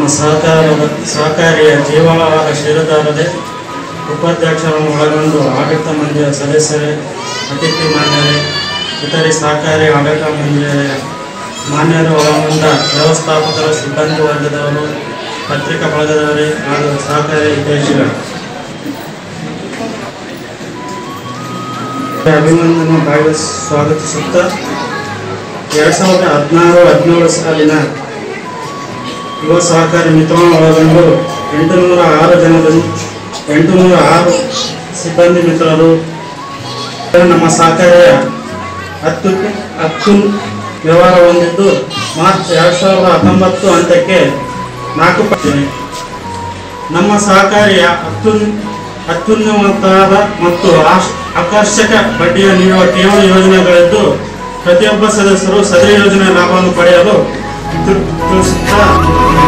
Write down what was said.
ಸಹಕಾರದ ಸಹಕಾರಿಯ ಜೀವಾಳವಾದ ಷೇರುದಾರರೇ ಉಪಾಧ್ಯಕ್ಷರನ್ನು ಒಳಗೊಂಡು ಆಡಳಿತ ಮಂಡಳಿಯ ಸದಸ್ಯರೇ ಅತಿಥಿ ಮಾನ್ಯರೇ ಇತರೆ ಸಹಕಾರಿ ಆಡಳಿತ ಮಂಡಳಿಯ ಮಾನ್ಯರು ಒಳಗೊಂಡ ವ್ಯವಸ್ಥಾಪಕರು ಸಿಬ್ಬಂದಿ ವರ್ಗದವರು ಪತ್ರಿಕಾ ಬಳಗದವರೇ ಹಾಗೂ ಸಹಕಾರಿ ಹಿತೈಷಿಗಳು ಅಭಿನಂದನೆ ಭಾಗವಹಿಸಿ ಸ್ವಾಗತಿಸುತ್ತಾ ಎರಡು ಸಾವಿರದ ಹದಿನಾರು ಹದಿನೇಳು ಸಾಲಿನ ಯುವ ಸಹಕಾರಿ ಮಿತ್ರವನ್ನು ಒಳಗೊಂಡು ಎಂಟುನೂರ ಆರು ಜನರು ಎಂಟುನೂರ ಆರು ಸಿಬ್ಬಂದಿ ಮಿತ್ರರು ನಮ್ಮ ಸಹಕಾರಿಯ ಹತ್ತು ಹತ್ತು ವ್ಯವಹಾರ ಹೊಂದಿದ್ದು ಮಾರ್ಚ್ ಎರಡು ಸಾವಿರದ ಹತ್ತೊಂಬತ್ತು ಅಂತ್ಯಕ್ಕೆ ನಾಲ್ಕು ಪಟ್ಟಿದೆ ನಮ್ಮ ಸಹಕಾರಿಯ ಅತ್ಯು ಅತ್ಯುನ್ನತವಾದ ಮತ್ತು ಆಶ್- ಆಕರ್ಷಕ ಬಡ್ಡಿಯ ನೀಡುವ ಠೇವಣಿ ಯೋಜನೆಗಳಿದ್ದು ಪ್ರತಿಯೊಬ್ಬ ಸದಸ್ಯರು ಸದರಿ ಯೋಜನೆಯ ಲಾಭವನ್ನು ಪಡೆಯಲು ತಿಳ್- ತಿಳಿಸುತ್ತಾ